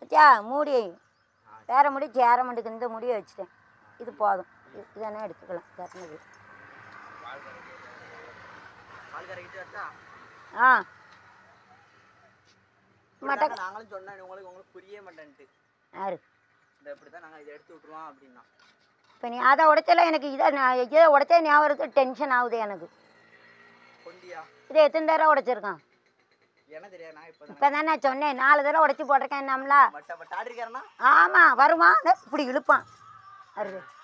பத்தியா மூடி வேற முடி சேர மாட்டுக்கு இந்த முடியை வச்சுட்டேன் இது போதும் இது- இதெல்லாம் எடுத்துக்கலாம் கட்டினது பால் கறக்கிட்டு வரட்டா ஆ இப்படிதாங்க நாங்களும் சொன்னேன் உங்களுக்கு உங்களுக்கு புரிய மாட்டேன்ட்டு யாரு இந்த இப்படி தான் நாங்கள் இதை எடுத்து விட்ருவோம் அப்படின்னா இப்போ நீ அதை உடைச்சல எனக்கு இதை நான் இதை உடைச்சே ஞாபகம் இருக்கு டென்ஷன் ஆகுது எனக்கு கொண்டியா இதை எத்தனை தடவை உடைச்சிருக்கான் என்ன தெரியாது நான் இப்போ இப்போ தான் நான் சொன்னேன் நாலு தடவை உடைச்சி போட்டிருக்கேன் நம்மளா பட் அப்போ டாடிருக்காருன்னா ஆமாம் வருவான் இதோ இப்படி இழுப்பான் வருது